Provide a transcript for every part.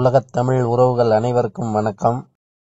உலகத் தமிழ் உறவுகள் அனைவருக்கும் வணக்கம்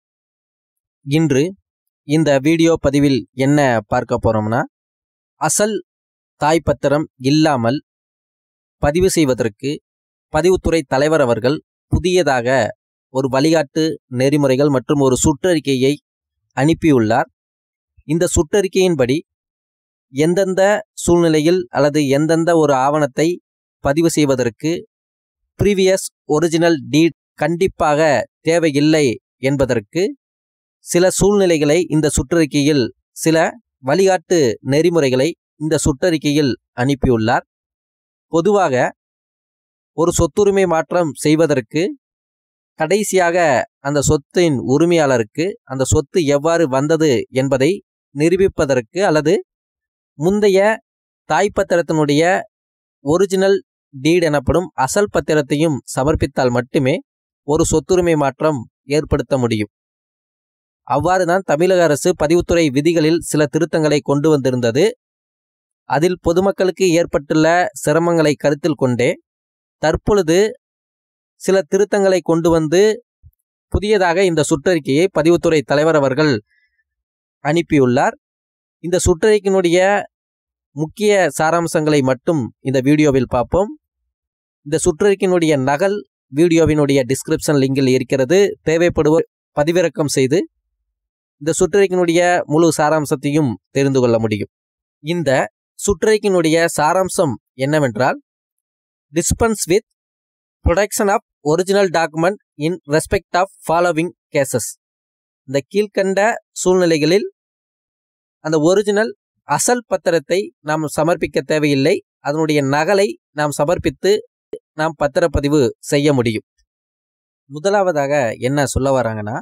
இன்று இந்த வீடியோ பதிவில் என்ன பார்க்க போறோம்னா அசல் தாய்ப்பத்திரம் இல்லாமல் பதிவு செய்வதற்கு பதிவுத்துறை தலைவர் அவர்கள் புதியதாக ஒரு வழிகாட்டு நெறிமுறைகள் மற்றும் ஒரு சுற்றறிக்கையை அனுப்பியுள்ளார் இந்த சுற்றறிக்கையின்படி எந்தெந்த சூழ்நிலையில் அல்லது எந்தெந்த ஒரு ஆவணத்தை பதிவு செய்வதற்கு ப்ரீவியஸ் ஒரிஜினல் டீட் கண்டிப்பாக தேவையில்லை என்பதற்கு சில சூழ்நிலைகளை இந்த சுற்றறிக்கையில் சில வழிகாட்டு நெறிமுறைகளை இந்த சுற்றறிக்கையில் அனுப்பியுள்ளார் பொதுவாக ஒரு சொத்துரிமை மாற்றம் செய்வதற்கு கடைசியாக அந்த சொத்தின் உரிமையாளருக்கு அந்த சொத்து எவ்வாறு வந்தது என்பதை நிரூபிப்பதற்கு அல்லது முந்தைய தாய்ப்பத்திரத்தினுடைய ஒரிஜினல் டீட் எனப்படும் அசல் பத்திரத்தையும் சமர்ப்பித்தால் மட்டுமே ஒரு சொத்துரிமை மாற்றம் ஏற்படுத்த முடியும் அவ்வாறுதான் தமிழக அரசு பதிவுத்துறை விதிகளில் சில திருத்தங்களை கொண்டு வந்திருந்தது அதில் பொதுமக்களுக்கு ஏற்பட்டுள்ள சிரமங்களை கருத்தில் கொண்டே தற்பொழுது சில திருத்தங்களை கொண்டு வந்து புதியதாக இந்த சுற்றறிக்கையை பதிவுத்துறை தலைவர் அவர்கள் அனுப்பியுள்ளார் இந்த சுற்றறிக்கையினுடைய முக்கிய சாராம்சங்களை மட்டும் இந்த வீடியோவில் பார்ப்போம் இந்த சுற்றறிக்கையினுடைய நகல் வீடியோவினுடைய டிஸ்கிரிப்ஷன் லிங்கில் இருக்கிறது தேவைப்படுவோர் பதிவிறக்கம் செய்து இந்த சுற்றறிக்கையினுடைய முழு சாராம்சத்தையும் தெரிந்து கொள்ள முடியும் இந்த சுற்றறிக்கையினுடைய சாராம்சம் என்னவென்றால் dispense with production of original document in respect of following cases இந்த கீழ்கண்ட சூழ்நிலைகளில் அந்த ஒரிஜினல் அசல் பத்திரத்தை நாம் சமர்ப்பிக்க தேவையில்லை அதனுடைய நகலை நாம் சமர்ப்பித்து நாம் பத்திரப்பதிவு செய்ய முடியும் முதலாவதாக என்ன சொல்ல வராங்கன்னா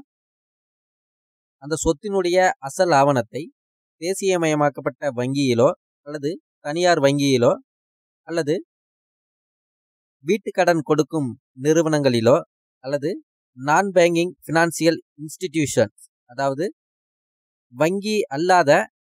அந்த சொத்தினுடைய அசல் ஆவணத்தை தேசியமயமாக்கப்பட்ட வங்கியிலோ அல்லது தனியார் வங்கியிலோ அல்லது வீட்டுக்கடன் கொடுக்கும் நிறுவனங்களிலோ அல்லது நான் பேங்கிங் ஃபினான்சியல் இன்ஸ்டிடியூஷன்ஸ் அதாவது வங்கி அல்லாத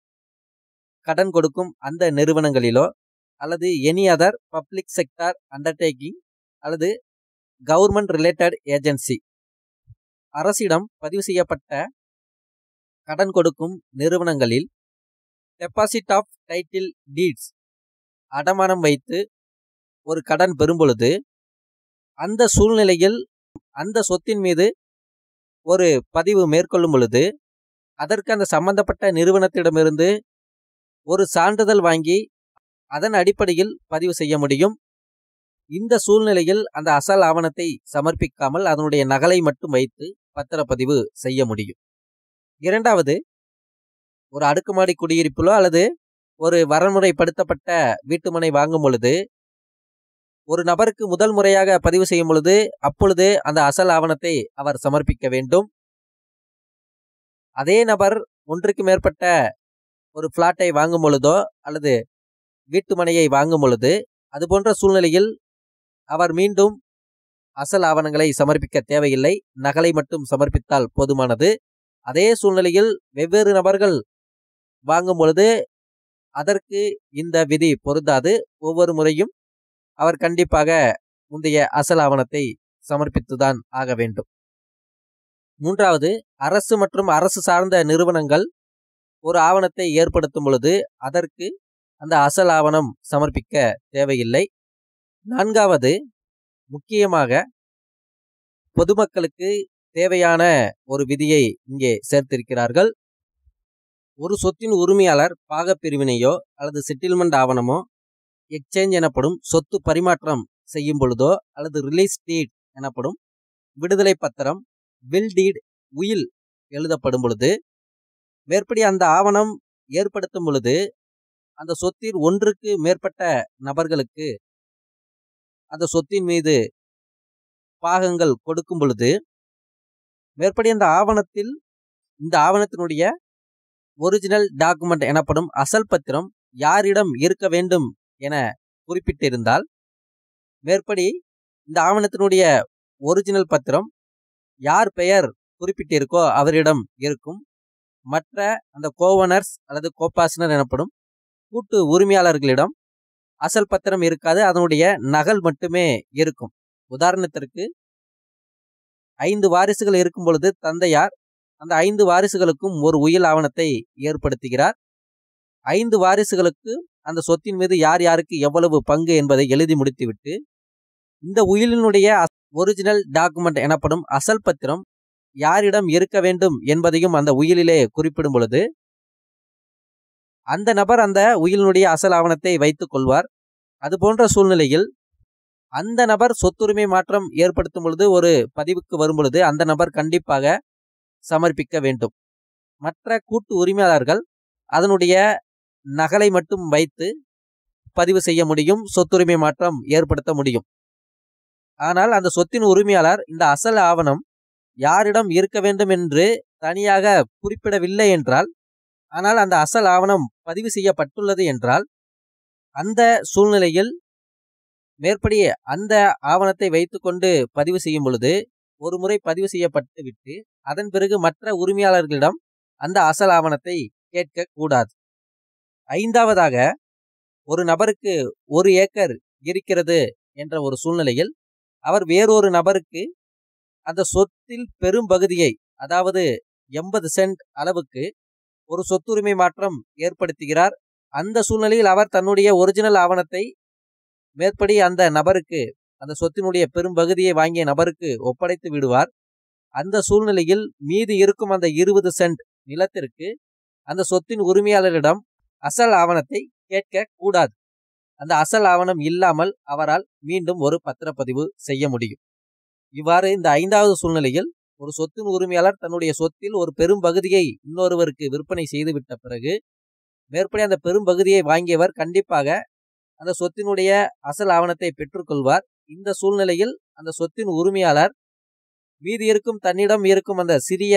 கடன் கொடுக்கும் அந்த நிறுவனங்களிலோ அல்லது any other public sector undertaking அல்லது கவர்மெண்ட் ரிலேட்டட் ஏஜென்சி அரசிடம் பதிவு செய்யப்பட்ட கடன் கொடுக்கும் நிறுவனங்களில் டெபாசிட் ஆஃப் டைட்டில் டீட்ஸ் அடமானம் வைத்து ஒரு கடன் பெறும் பொழுது அந்த சூழ்நிலையில் அந்த சொத்தின் மீது ஒரு பதிவு மேற்கொள்ளும் பொழுது அதற்கு அந்த சம்பந்தப்பட்ட நிறுவனத்திடமிருந்து ஒரு சான்றிதழ் வாங்கி அதன் அடிப்படையில் பதிவு செய்ய முடியும் இந்த சூழ்நிலையில் அந்த அசல் ஆவணத்தை சமர்ப்பிக்காமல் அதனுடைய நகலை மட்டும் வைத்து பத்திரப்பதிவு செய்ய முடியும் இரண்டாவது ஒரு அடுக்குமாடி குடியிருப்பிலோ அல்லது ஒரு வரன்முறைப்படுத்தப்பட்ட வீட்டுமனை வாங்கும் பொழுது ஒரு நபருக்கு முதல் முறையாக பதிவு செய்யும் பொழுது அப்பொழுது அந்த அசல் ஆவணத்தை அவர் சமர்ப்பிக்க வேண்டும் அதே நபர் ஒன்றுக்கு மேற்பட்ட ஒரு பிளாட்டை வாங்கும் பொழுதோ அல்லது வீட்டுமனையை வாங்கும் பொழுது அது போன்ற சூழ்நிலையில் அவர் மீண்டும் அசல் ஆவணங்களை சமர்ப்பிக்க தேவையில்லை நகலை மட்டும் சமர்ப்பித்தால் போதுமானது அதே சூழ்நிலையில் வெவ்வேறு நபர்கள் வாங்கும் பொழுது அதற்கு இந்த விதி பொருந்தாது ஒவ்வொரு முறையும் அவர் கண்டிப்பாக முந்தைய அசல் ஆவணத்தை சமர்ப்பித்துதான் ஆக வேண்டும் மூன்றாவது அரசு மற்றும் அரசு சார்ந்த நிறுவனங்கள் ஒரு ஆவணத்தை ஏற்படுத்தும் பொழுது அதற்கு அந்த அசல் ஆவணம் சமர்ப்பிக்க தேவையில்லை நான்காவது முக்கியமாக பொதுமக்களுக்கு தேவையான ஒரு விதியை இங்கே சேர்த்திருக்கிறார்கள் ஒரு சொத்தின் உரிமையாளர் பாகப்பிரிவினையோ அல்லது செட்டில்மெண்ட் ஆவணமோ எக்ஸ்சேஞ்ச் எனப்படும் சொத்து பரிமாற்றம் செய்யும் பொழுதோ அல்லது ரிலீஸ் டீட் எனப்படும் விடுதலை பத்திரம் வில் டீட் உயில் எழுதப்படும் பொழுது மேற்படி அந்த ஆவணம் ஏற்படுத்தும் பொழுது அந்த சொத்தில் ஒன்றுக்கு மேற்பட்ட நபர்களுக்கு அந்த சொத்தின் மீது பாகங்கள் கொடுக்கும் பொழுது மேற்படி அந்த ஆவணத்தில் இந்த ஆவணத்தினுடைய ஒரிஜினல் டாக்குமெண்ட் எனப்படும் அசல் பத்திரம் யாரிடம் இருக்க வேண்டும் என குறிப்பிட்டிருந்தால் மேற்படி இந்த ஆவணத்தினுடைய ஒரிஜினல் பத்திரம் யார் பெயர் குறிப்பிட்டிருக்கோ அவரிடம் இருக்கும் மற்ற அந்த கோவனர்ஸ் அல்லது கோபாசனர் எனப்படும் கூட்டு உரிமையாளர்களிடம் அசல் பத்திரம் இருக்காது அதனுடைய நகல் மட்டுமே இருக்கும் உதாரணத்திற்கு ஐந்து வாரிசுகள் இருக்கும் பொழுது தந்தையார் அந்த ஐந்து வாரிசுகளுக்கும் ஒரு உயில் ஆவணத்தை ஏற்படுத்துகிறார் ஐந்து வாரிசுகளுக்கு அந்த சொத்தின் மீது யார் யாருக்கு எவ்வளவு பங்கு என்பதை எழுதி முடித்துவிட்டு இந்த உயிலினுடைய ஒரிஜினல் டாக்குமெண்ட் எனப்படும் அசல் பத்திரம் யாரிடம் இருக்க வேண்டும் என்பதையும் அந்த உயிலிலே குறிப்பிடும் பொழுது அந்த நபர் அந்த உயிலினுடைய அசல் ஆவணத்தை வைத்துக் கொள்வார் அது போன்ற சூழ்நிலையில் அந்த நபர் சொத்துரிமை மாற்றம் ஏற்படுத்தும் பொழுது ஒரு பதிவுக்கு வரும் பொழுது அந்த நபர் கண்டிப்பாக சமர்ப்பிக்க வேண்டும் மற்ற கூட்டு உரிமையாளர்கள் அதனுடைய நகலை மட்டும் வைத்து பதிவு செய்ய முடியும் சொத்துரிமை மாற்றம் ஏற்படுத்த முடியும் ஆனால் அந்த சொத்தின் உரிமையாளர் இந்த அசல் ஆவணம் யாரிடம் இருக்க வேண்டும் என்று தனியாக குறிப்பிடவில்லை என்றால் ஆனால் அந்த அசல் ஆவணம் பதிவு செய்யப்பட்டுள்ளது என்றால் அந்த சூழ்நிலையில் மேற்படி அந்த ஆவணத்தை வைத்துக்கொண்டு பதிவு செய்யும் பொழுது ஒரு முறை பதிவு செய்யப்பட்டு விட்டு அதன் பிறகு மற்ற உரிமையாளர்களிடம் அந்த அசல் ஆவணத்தை கேட்க கூடாது ஐந்தாவதாக ஒரு நபருக்கு ஒரு ஏக்கர் இருக்கிறது என்ற ஒரு சூழ்நிலையில் அவர் வேறொரு நபருக்கு அந்த சொத்தில் பெரும் பகுதியை அதாவது எண்பது சென்ட் அளவுக்கு ஒரு சொத்துரிமை மாற்றம் ஏற்படுத்துகிறார் அந்த சூழ்நிலையில் அவர் தன்னுடைய ஒரிஜினல் ஆவணத்தை மேற்படி அந்த நபருக்கு அந்த சொத்தினுடைய பெரும்பகுதியை வாங்கிய நபருக்கு ஒப்படைத்து விடுவார் அந்த சூழ்நிலையில் மீதி இருக்கும் அந்த இருபது சென்ட் நிலத்திற்கு அந்த சொத்தின் உரிமையாளரிடம் அசல் ஆவணத்தை கேட்க கூடாது அந்த அசல் ஆவணம் இல்லாமல் அவரால் மீண்டும் ஒரு பத்திரப்பதிவு செய்ய முடியும் இவ்வாறு இந்த ஐந்தாவது சூழ்நிலையில் ஒரு சொத்தின் உரிமையாளர் தன்னுடைய சொத்தில் ஒரு பெரும் பகுதியை இன்னொருவருக்கு விற்பனை செய்துவிட்ட பிறகு மேற்படி அந்த பெரும் பகுதியை வாங்கியவர் கண்டிப்பாக அந்த சொத்தினுடைய அசல் ஆவணத்தை பெற்றுக்கொள்வார் இந்த சூழ்நிலையில் அந்த சொத்தின் உரிமையாளர் மீதி இருக்கும் தன்னிடம் இருக்கும் அந்த சிறிய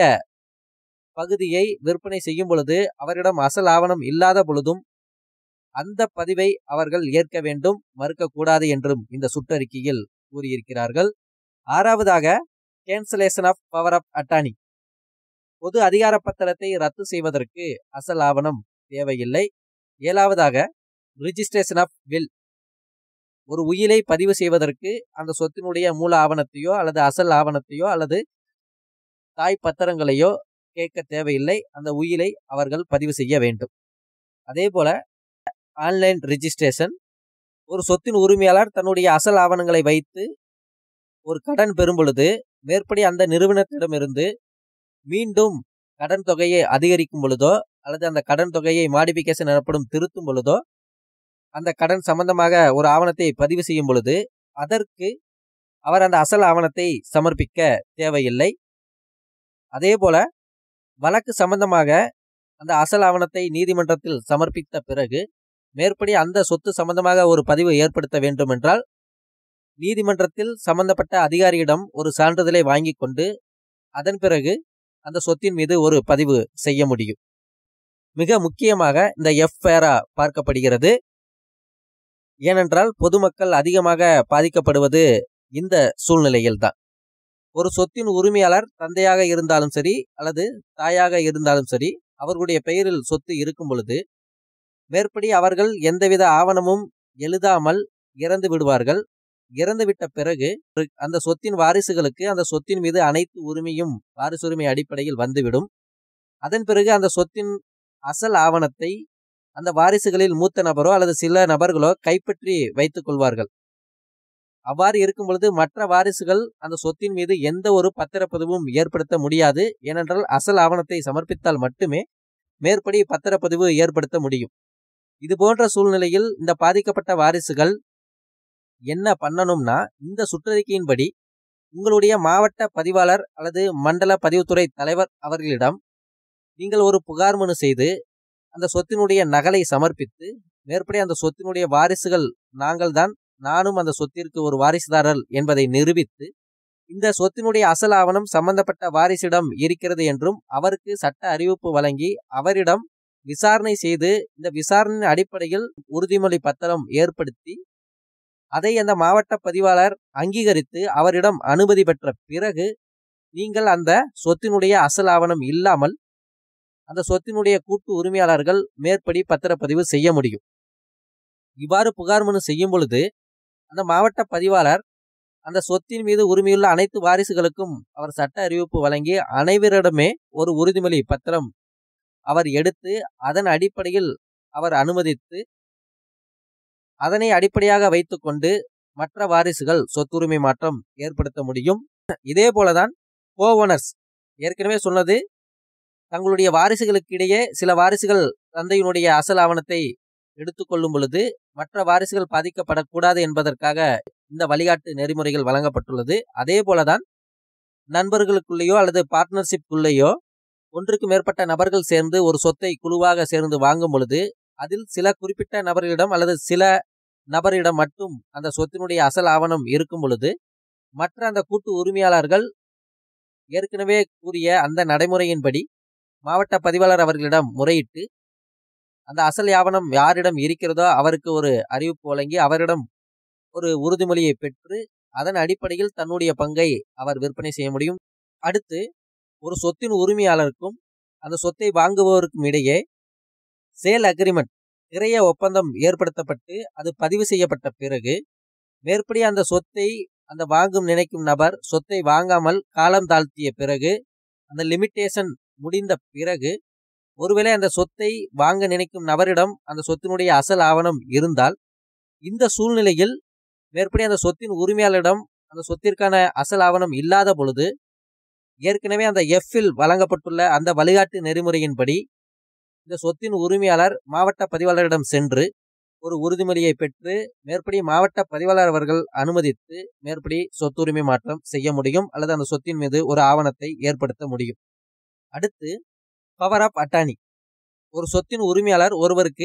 பகுதியை விற்பனை செய்யும் பொழுது அவரிடம் அசல் ஆவணம் இல்லாத பொழுதும் அந்த பதிவை அவர்கள் ஏற்க வேண்டும் மறுக்கக்கூடாது என்றும் இந்த சுற்றறிக்கையில் கூறியிருக்கிறார்கள் ஆறாவதாக cancellation of power of attorney பொது அதிகார பத்திரத்தை ரத்து செய்வதற்கு அசல் ஆவணம் தேவையில்லை ஏழாவதாக ரிஜிஸ்ட்ரேஷன் ஆஃப் வில் ஒரு உயிலை பதிவு செய்வதற்கு அந்த சொத்தினுடைய மூல ஆவணத்தையோ அல்லது அசல் ஆவணத்தையோ அல்லது தாய் பத்திரங்களையோ கேட்க தேவையில்லை அந்த உயிலை அவர்கள் பதிவு செய்ய வேண்டும் அதே போல ஆன்லைன் ரிஜிஸ்ட்ரேஷன் ஒரு சொத்தின் உரிமையாளர் தன்னுடைய அசல் ஆவணங்களை வைத்து ஒரு கடன் பெறும் பொழுது மேற்படி அந்த நிறுவனத்திடமிருந்து மீண்டும் கடன் தொகையை அதிகரிக்கும் பொழுதோ அல்லது அந்த கடன் தொகையை மாடிஃபிகேஷன் எனப்படும் திருத்தும் பொழுதோ அந்த கடன் சம்பந்தமாக ஒரு ஆவணத்தை பதிவு செய்யும் பொழுது அதற்கு அவர் அந்த அசல் ஆவணத்தை சமர்ப்பிக்க தேவையில்லை அதே போல வழக்கு சம்பந்தமாக அந்த அசல் ஆவணத்தை நீதிமன்றத்தில் சமர்ப்பித்த பிறகு மேற்படி அந்த சொத்து சம்பந்தமாக ஒரு பதிவு ஏற்படுத்த வேண்டும் என்றால் நீதிமன்றத்தில் சம்பந்தப்பட்ட அதிகாரியிடம் ஒரு சான்றிதழை வாங்கி கொண்டு அதன் பிறகு அந்த சொத்தின் மீது ஒரு பதிவு செய்ய முடியும் மிக முக்கியமாக இந்த எஃப்ஐஆரா பார்க்கப்படுகிறது ஏனென்றால் பொதுமக்கள் அதிகமாக பாதிக்கப்படுவது இந்த சூழ்நிலையில்தான் ஒரு சொத்தின் உரிமையாளர் தந்தையாக இருந்தாலும் சரி அல்லது தாயாக இருந்தாலும் சரி அவர்களுடைய பெயரில் சொத்து இருக்கும் பொழுது மேற்படி அவர்கள் எந்தவித ஆவணமும் எழுதாமல் இறந்து விடுவார்கள் இறந்துவிட்ட பிறகு அந்த சொத்தின் வாரிசுகளுக்கு அந்த சொத்தின் மீது அனைத்து உரிமையும் வாரிசுரிமை அடிப்படையில் வந்துவிடும் அதன் பிறகு அந்த சொத்தின் அசல் ஆவணத்தை அந்த வாரிசுகளில் மூத்த நபரோ அல்லது சில நபர்களோ கைப்பற்றி வைத்துக் கொள்வார்கள் அவ்வாறு இருக்கும் பொழுது மற்ற வாரிசுகள் அந்த சொத்தின் மீது எந்த ஒரு பத்திரப்பதிவும் ஏற்படுத்த முடியாது ஏனென்றால் அசல் ஆவணத்தை சமர்ப்பித்தால் மட்டுமே மேற்படி பத்திரப்பதிவு ஏற்படுத்த முடியும் இது போன்ற சூழ்நிலையில் இந்த பாதிக்கப்பட்ட வாரிசுகள் என்ன பண்ணணும்னா இந்த சுற்றறிக்கையின்படி உங்களுடைய மாவட்ட பதிவாளர் அல்லது மண்டல பதிவுத்துறை தலைவர் அவர்களிடம் நீங்கள் ஒரு புகார் மனு செய்து அந்த சொத்தினுடைய நகலை சமர்ப்பித்து மேற்படி அந்த சொத்தினுடைய வாரிசுகள் நாங்கள் தான் நானும் அந்த சொத்திற்கு ஒரு வாரிசுதாரர் என்பதை நிரூபித்து இந்த சொத்தினுடைய அசல் ஆவணம் சம்பந்தப்பட்ட வாரிசிடம் இருக்கிறது என்றும் அவருக்கு சட்ட அறிவிப்பு வழங்கி அவரிடம் விசாரணை செய்து இந்த விசாரணையின் அடிப்படையில் உறுதிமொழி பத்திரம் ஏற்படுத்தி அதை அந்த மாவட்ட பதிவாளர் அங்கீகரித்து அவரிடம் அனுமதி பெற்ற பிறகு நீங்கள் அந்த சொத்தினுடைய அசல் ஆவணம் இல்லாமல் அந்த சொத்தினுடைய கூட்டு உரிமையாளர்கள் மேற்படி பத்திரப்பதிவு செய்ய முடியும் இவ்வாறு புகார் மனு செய்யும் பொழுது அந்த மாவட்ட பதிவாளர் அந்த சொத்தின் மீது உரிமையுள்ள அனைத்து வாரிசுகளுக்கும் அவர் சட்ட அறிவிப்பு வழங்கி அனைவரிடமே ஒரு உறுதிமொழி பத்திரம் அவர் எடுத்து அதன் அடிப்படையில் அவர் அனுமதித்து அதனை அடிப்படையாக வைத்துக்கொண்டு மற்ற வாரிசுகள் சொத்துரிமை மாற்றம் ஏற்படுத்த முடியும் இதே போலதான் கோவனர்ஸ் ஏற்கனவே சொன்னது தங்களுடைய வாரிசுகளுக்கு இடையே சில வாரிசுகள் தந்தையினுடைய அசல் ஆவணத்தை எடுத்துக்கொள்ளும் பொழுது மற்ற வாரிசுகள் பாதிக்கப்படக்கூடாது என்பதற்காக இந்த வழிகாட்டு நெறிமுறைகள் வழங்கப்பட்டுள்ளது அதே போலதான் நண்பர்களுக்குள்ளேயோ அல்லது பார்ட்னர்ஷிப்குள்ளேயோ ஒன்றுக்கு மேற்பட்ட நபர்கள் சேர்ந்து ஒரு சொத்தை குழுவாக சேர்ந்து வாங்கும் பொழுது அதில் சில குறிப்பிட்ட நபர்களிடம் அல்லது சில நபரிடம் மட்டும் அந்த சொத்தினுடைய அசல் ஆவணம் இருக்கும் பொழுது மற்ற அந்த கூட்டு உரிமையாளர்கள் ஏற்கனவே கூறிய அந்த நடைமுறையின்படி மாவட்ட பதிவாளர் அவர்களிடம் முறையிட்டு அந்த அசல் ஆவணம் யாரிடம் இருக்கிறதோ அவருக்கு ஒரு அறிவிப்பு வழங்கி அவரிடம் ஒரு உறுதிமொழியை பெற்று அதன் அடிப்படையில் தன்னுடைய பங்கை அவர் விற்பனை செய்ய முடியும் அடுத்து ஒரு சொத்தின் உரிமையாளருக்கும் அந்த சொத்தை வாங்குபவருக்கும் இடையே சேல் அக்ரிமெண்ட் நிறைய ஒப்பந்தம் ஏற்படுத்தப்பட்டு அது பதிவு செய்யப்பட்ட பிறகு மேற்படி அந்த சொத்தை அந்த வாங்கும் நினைக்கும் நபர் சொத்தை வாங்காமல் காலம் தாழ்த்திய பிறகு அந்த லிமிட்டேஷன் முடிந்த பிறகு ஒருவேளை அந்த சொத்தை வாங்க நினைக்கும் நபரிடம் அந்த சொத்தினுடைய அசல் ஆவணம் இருந்தால் இந்த சூழ்நிலையில் மேற்படி அந்த சொத்தின் உரிமையாளரிடம் அந்த சொத்திற்கான அசல் ஆவணம் இல்லாத பொழுது ஏற்கனவே அந்த எஃப்பில் வழங்கப்பட்டுள்ள அந்த வழிகாட்டு நெறிமுறையின்படி இந்த சொத்தின் உரிமையாளர் மாவட்ட பதிவாளரிடம் சென்று ஒரு உறுதிமொழியை பெற்று மேற்படி மாவட்ட பதிவாளர் அவர்கள் அனுமதித்து மேற்படி சொத்துரிமை மாற்றம் செய்ய முடியும் அல்லது அந்த சொத்தின் மீது ஒரு ஆவணத்தை ஏற்படுத்த முடியும் அடுத்து பவர் ஆஃப் அட்டானி ஒரு சொத்தின் உரிமையாளர் ஒருவருக்கு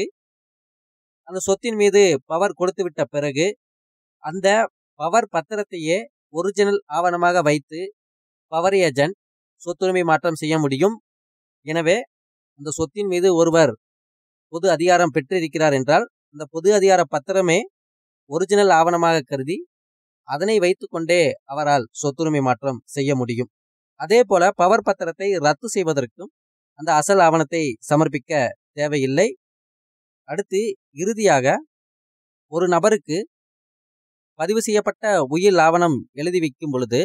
அந்த சொத்தின் மீது பவர் கொடுத்துவிட்ட பிறகு அந்த பவர் பத்திரத்தையே ஒரிஜினல் ஆவணமாக வைத்து பவர் ஏஜென்ட் சொத்துரிமை மாற்றம் செய்ய முடியும் எனவே அந்த சொத்தின் மீது ஒருவர் பொது அதிகாரம் பெற்றிருக்கிறார் என்றால் அந்த பொது அதிகார பத்திரமே ஒரிஜினல் ஆவணமாக கருதி அதனை வைத்துக்கொண்டே அவரால் சொத்துரிமை மாற்றம் செய்ய முடியும் அதே போல பவர் பத்திரத்தை ரத்து செய்வதற்கும் அந்த அசல் ஆவணத்தை சமர்ப்பிக்க தேவையில்லை அடுத்து இறுதியாக ஒரு நபருக்கு பதிவு செய்யப்பட்ட உயில் ஆவணம் எழுதி வைக்கும் பொழுது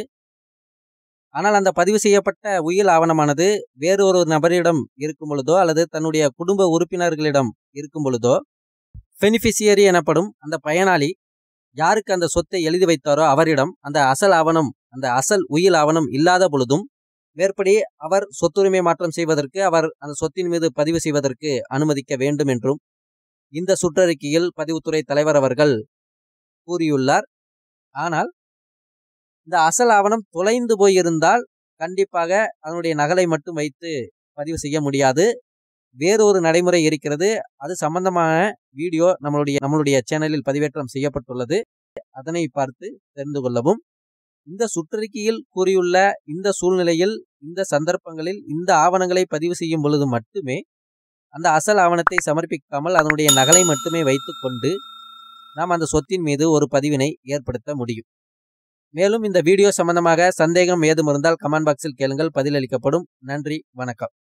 ஆனால் அந்த பதிவு செய்யப்பட்ட உயில் ஆவணமானது வேறொரு நபரிடம் இருக்கும் பொழுதோ அல்லது தன்னுடைய குடும்ப உறுப்பினர்களிடம் இருக்கும் பொழுதோ பெனிஃபிஷியரி எனப்படும் அந்த பயனாளி யாருக்கு அந்த சொத்தை எழுதி வைத்தாரோ அவரிடம் அந்த அசல் ஆவணம் அந்த அசல் உயில் ஆவணம் இல்லாத பொழுதும் மேற்படி அவர் சொத்துரிமை மாற்றம் செய்வதற்கு அவர் அந்த சொத்தின் மீது பதிவு செய்வதற்கு அனுமதிக்க வேண்டும் என்றும் இந்த சுற்றறிக்கையில் பதிவுத்துறை தலைவர் அவர்கள் கூறியுள்ளார் ஆனால் இந்த அசல் ஆவணம் தொலைந்து போயிருந்தால் கண்டிப்பாக அதனுடைய நகலை மட்டும் வைத்து பதிவு செய்ய முடியாது வேறொரு நடைமுறை இருக்கிறது அது சம்பந்தமான வீடியோ நம்மளுடைய நம்மளுடைய சேனலில் பதிவேற்றம் செய்யப்பட்டுள்ளது அதனை பார்த்து தெரிந்து கொள்ளவும் இந்த சுற்றறிக்கையில் கூறியுள்ள இந்த சூழ்நிலையில் இந்த சந்தர்ப்பங்களில் இந்த ஆவணங்களை பதிவு செய்யும் பொழுது மட்டுமே அந்த அசல் ஆவணத்தை சமர்ப்பிக்காமல் அதனுடைய நகலை மட்டுமே வைத்துக்கொண்டு நாம் அந்த சொத்தின் மீது ஒரு பதிவினை ஏற்படுத்த முடியும் மேலும் இந்த வீடியோ சம்பந்தமாக சந்தேகம் ஏதும் இருந்தால் கமெண்ட் பாக்ஸில் கேளுங்கள் பதிலளிக்கப்படும் நன்றி வணக்கம்